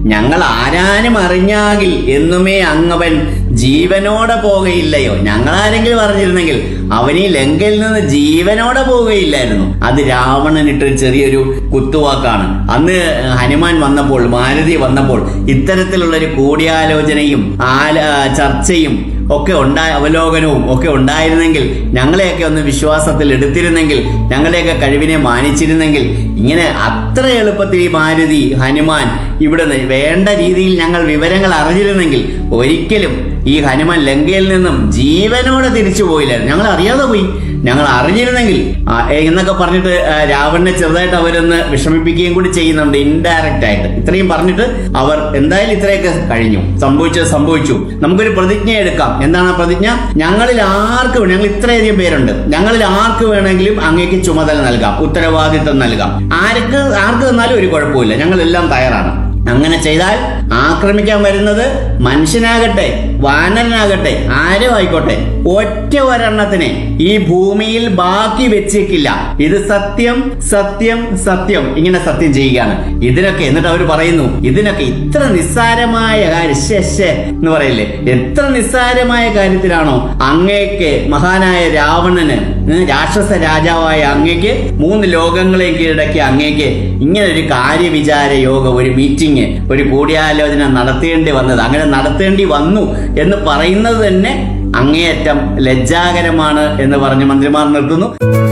ഞങ്ങൾ ആരാനും അറിഞ്ഞാകിൽ എന്നുമേ അങ്ങവൻ ജീവനോടെ പോകയില്ലയോ ഞങ്ങൾ ആരെങ്കിലും അറിഞ്ഞിരുന്നെങ്കിൽ അവൻ ഈ ലങ്കയിൽ നിന്ന് ജീവനോടെ പോവുകയില്ലായിരുന്നു അത് രാവണനിട്ട് ചെറിയൊരു കുത്തുവാക്കാണ് അന്ന് ഹനുമാൻ വന്നപ്പോൾ മാരുതി വന്നപ്പോൾ ഇത്തരത്തിലുള്ള ഒരു കൂടിയാലോചനയും ആല ചർച്ചയും ഒക്കെ ഉണ്ടായ അവലോകനവും ഒക്കെ ഉണ്ടായിരുന്നെങ്കിൽ ഞങ്ങളെയൊക്കെ ഒന്ന് വിശ്വാസത്തിൽ എടുത്തിരുന്നെങ്കിൽ ഞങ്ങളുടെയൊക്കെ കഴിവിനെ മാനിച്ചിരുന്നെങ്കിൽ ഇങ്ങനെ അത്ര എളുപ്പത്തിൽ ഈ മാരുതി ഹനുമാൻ ഇവിടുന്ന് വേണ്ട രീതിയിൽ ഞങ്ങൾ വിവരങ്ങൾ അറിഞ്ഞിരുന്നെങ്കിൽ ഒരിക്കലും ഈ ഹനുമാൻ ലങ്കയിൽ നിന്നും ജീവനോടെ തിരിച്ചു പോയില്ലായിരുന്നു ഞങ്ങൾ അറിയാതെ പോയി ഞങ്ങൾ അറിഞ്ഞിരുന്നെങ്കിൽ ആ, ഏ, എന്നൊക്കെ പറഞ്ഞിട്ട് ആ, രാവണനെ ചെറുതായിട്ട് അവരൊന്ന് വിഷമിപ്പിക്കുകയും കൂടി ചെയ്യുന്നുണ്ട് ഇൻഡയറക്റ്റ് ആയിട്ട് ഇത്രയും പറഞ്ഞിട്ട് അവർ എന്തായാലും ഇത്രയൊക്കെ കഴിഞ്ഞു സംഭവിച്ചത് സംഭവിച്ചു നമുക്കൊരു പ്രതിജ്ഞ എടുക്കാം എന്താണ് ആ പ്രതിജ്ഞ ഞങ്ങളിൽ ആർക്ക് വേണം ഞങ്ങൾ ഇത്രയധികം പേരുണ്ട് ഞങ്ങളിൽ ആർക്ക് വേണമെങ്കിലും അങ്ങേക്ക് ചുമതല നൽകാം ഉത്തരവാദിത്തം നൽകാം ആർക്ക് ആർക്ക് തന്നാലും ഒരു കുഴപ്പമില്ല ഞങ്ങൾ എല്ലാം തയ്യാറാണ് അങ്ങനെ ചെയ്താൽ ആക്രമിക്കാൻ വരുന്നത് മനുഷ്യനാകട്ടെ വാനരനാകട്ടെ ആരും ആയിക്കോട്ടെ ഒറ്റ ഒരെണ്ണത്തിനെ ഈ ഭൂമിയിൽ ബാക്കി വെച്ചേക്കില്ല ഇത് സത്യം സത്യം സത്യം ഇങ്ങനെ സത്യം ചെയ്യുകയാണ് ഇതിനൊക്കെ എന്നിട്ട് അവർ പറയുന്നു ഇതിനൊക്കെ ഇത്ര നിസ്സാരമായ കാര്യം ശ്ശെ, ശ്ശെ എന്ന് പറയില്ലേ എത്ര നിസ്സാരമായ കാര്യത്തിലാണോ അങ്ങേക്ക് മഹാനായ രാവണന് ഉം, രാക്ഷസ രാജാവായ അങ്ങേക്ക് മൂന്ന് ലോകങ്ങളെയും കീഴടക്കിയ അങ്ങേക്ക് ഇങ്ങനെ ഒരു കാര്യവിചാര യോഗ ഒരു മീറ്റിംഗ് ഒരു കൂടിയാലോചന നടത്തേണ്ടി വന്നത് അങ്ങനെ നടത്തേണ്ടി വന്നു എന്ന് പറയുന്നത് തന്നെ അങ്ങേയറ്റം ലജ്ജാകരമാണ് എന്ന് പറഞ്ഞ് മന്ത്രിമാർ നിർത്തുന്നു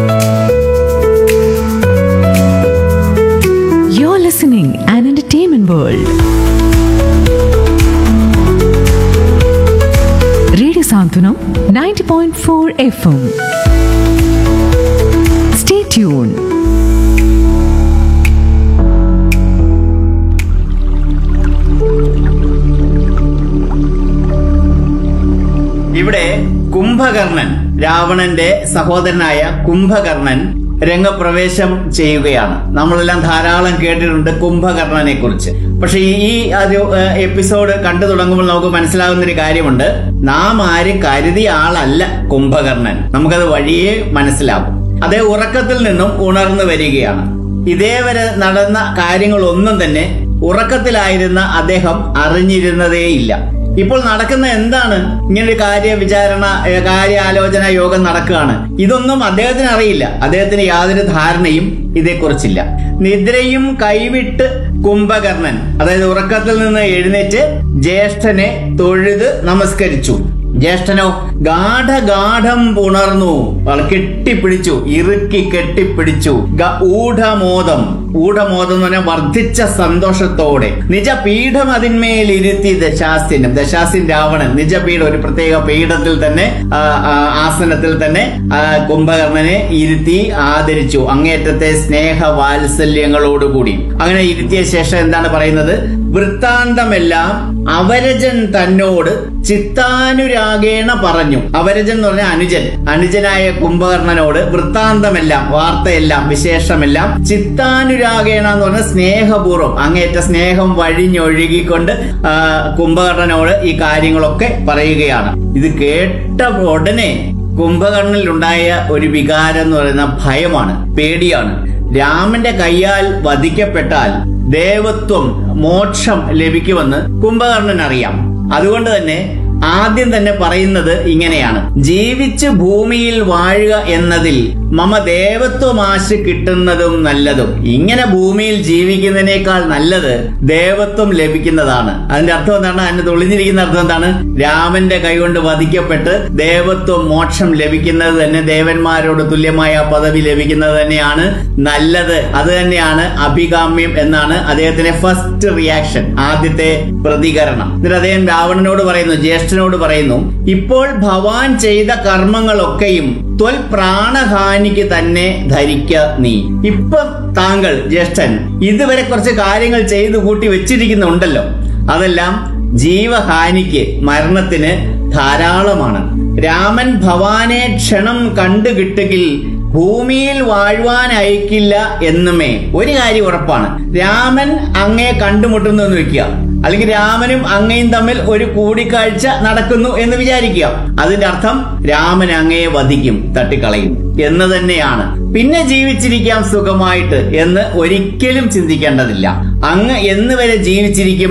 You're listening an entertainment world. Radio Santunam 90.4 FM. Stay tuned. ഇവിടെ കുംഭകർണൻ രാവണന്റെ സഹോദരനായ കുംഭകർണൻ രംഗപ്രവേശം ചെയ്യുകയാണ് നമ്മളെല്ലാം ധാരാളം കേട്ടിട്ടുണ്ട് കുംഭകർണനെ കുറിച്ച് പക്ഷെ ഈ ഒരു ഏഹ്, എപ്പിസോഡ് കണ്ടു തുടങ്ങുമ്പോൾ നമുക്ക് മനസ്സിലാകുന്ന ഒരു കാര്യമുണ്ട് നാം ആരും കരുതിയ ആളല്ല കുംഭകർണൻ നമുക്കത് വഴിയേ മനസ്സിലാവും അതേ ഉറക്കത്തിൽ നിന്നും ഉണർന്നു വരികയാണ് ഇതേവരെ നടന്ന കാര്യങ്ങളൊന്നും തന്നെ ഉറക്കത്തിലായിരുന്ന അദ്ദേഹം അറിഞ്ഞിരുന്നതേയില്ല ഇപ്പോൾ നടക്കുന്ന എന്താണ് ഇങ്ങനെ ഒരു കാര്യ വിചാരണ ഏ, കാര്യാലോചന യോഗം നടക്കുകയാണ് ഇതൊന്നും അദ്ദേഹത്തിന് അറിയില്ല അദ്ദേഹത്തിന് യാതൊരു ധാരണയും ഇതേക്കുറിച്ചില്ല നിദ്രയും കൈവിട്ട് കുംഭകർണൻ അതായത് ഉറക്കത്തിൽ നിന്ന് എഴുന്നേറ്റ് ജ്യേഷ്ഠനെ തൊഴുത് നമസ്കരിച്ചു ജ്യേഷ്ഠനോ ഗാഠഗാഠം പുണർന്നു അവൾ കെട്ടിപ്പിടിച്ചു ഇറുക്കി കെട്ടിപ്പിടിച്ചു ഗ- ഊഢമോദം ഊഢമോദം എന്ന് പറഞ്ഞാൽ വർദ്ധിച്ച സന്തോഷത്തോടെ നിജപീഠം അതിന്മേൽ ഇരുത്തി ദശാസ്യനും ദശാസ്യൻ രാവണൻ നിജപീഠം ഒരു പ്രത്യേക പീഠത്തിൽ തന്നെ ആ, ആ, ആസനത്തിൽ തന്നെ ആ, കുംഭകർണനെ ഇരുത്തി ആദരിച്ചു അങ്ങേറ്റത്തെ സ്നേഹ വാത്സല്യങ്ങളോടുകൂടി അങ്ങനെ ഇരുത്തിയ ശേഷം എന്താണ് പറയുന്നത് വൃത്താന്തമെല്ലാം അവരജൻ തന്നോട് ചിത്താനുരാഗേണ പറഞ്ഞു അവരജൻ എന്ന് പറഞ്ഞ അനുജൻ അനുജനായ കുംഭകർണനോട് വൃത്താന്തമെല്ലാം വാർത്തയെല്ലാം വിശേഷമെല്ലാം ചിത്താനുരാഗേണ എന്ന് പറഞ്ഞ സ്നേഹപൂർവ്വം അങ്ങേറ്റ സ്നേഹം വഴിഞ്ഞൊഴുകിക്കൊണ്ട് ആ, കുംഭകർണനോട് ഈ കാര്യങ്ങളൊക്കെ പറയുകയാണ് ഇത് കേട്ട ഉടനെ കുംഭകർണനിലുണ്ടായ ഒരു വികാരം എന്ന് പറയുന്ന ഭയമാണ് പേടിയാണ് രാമന്റെ കയ്യാൽ വധിക്കപ്പെട്ടാൽ ദേവത്വം മോക്ഷം ലഭിക്കുമെന്ന് കുംഭകർണൻ അറിയാം അതുകൊണ്ട് തന്നെ ആദ്യം തന്നെ പറയുന്നത് ഇങ്ങനെയാണ് ജീവിച്ച് ഭൂമിയിൽ വാഴുക എന്നതിൽ മമ ദേവത്വമാശ കിട്ടുന്നതും നല്ലതും ഇങ്ങനെ ഭൂമിയിൽ ജീവിക്കുന്നതിനേക്കാൾ നല്ലത് ദേവത്വം ലഭിക്കുന്നതാണ് അതിന്റെ അർത്ഥം എന്താണ് അതിന് തെളിഞ്ഞിരിക്കുന്ന അർത്ഥം എന്താണ് രാമന്റെ കൈകൊണ്ട് വധിക്കപ്പെട്ട് ദേവത്വം മോക്ഷം ലഭിക്കുന്നത് തന്നെ ദേവന്മാരോട് തുല്യമായ ആ പദവി ലഭിക്കുന്നത് തന്നെയാണ് നല്ലത് അത് തന്നെയാണ് അഭികാമ്യം എന്നാണ് അദ്ദേഹത്തിന്റെ ഫസ്റ്റ് റിയാക്ഷൻ ആദ്യത്തെ പ്രതികരണം എന്നിട്ട് അദ്ദേഹം രാവണനോട് പറയുന്നു ജ്യേഷ്ഠനോട് പറയുന്നു ഇപ്പോൾ ഭവാൻ ചെയ്ത കർമ്മങ്ങളൊക്കെയും ത്വൽ പ്രാണഹാനിക്ക് തന്നെ ധരിക്ക നീ ഇപ്പൊ താങ്കൾ ജ്യേഷ്ഠൻ ഇതുവരെ കുറച്ച് കാര്യങ്ങൾ ചെയ്തു കൂട്ടി വെച്ചിരിക്കുന്നുണ്ടല്ലോ അതെല്ലാം ജീവഹാനിക്ക് മരണത്തിന് ധാരാളമാണ് രാമൻ ഭവാനെ ക്ഷണം കണ്ടു കിട്ടുകിൽ ഭൂമിയിൽ വാഴുവാൻ അയക്കില്ല എന്നുമേ ഒരു കാര്യം ഉറപ്പാണ് രാമൻ അങ്ങയെ കണ്ടുമുട്ടുന്നു എന്ന് വെക്കുക അല്ലെങ്കിൽ രാമനും അങ്ങയും തമ്മിൽ ഒരു കൂടിക്കാഴ്ച നടക്കുന്നു എന്ന് വിചാരിക്കുക അതിന്റെ അർത്ഥം രാമൻ അങ്ങയെ വധിക്കും തട്ടിക്കളയും എന്ന് തന്നെയാണ് പിന്നെ ജീവിച്ചിരിക്കാം സുഖമായിട്ട് എന്ന് ഒരിക്കലും ചിന്തിക്കേണ്ടതില്ല അങ്ങ് എന്ന് വരെ ജീവിച്ചിരിക്കും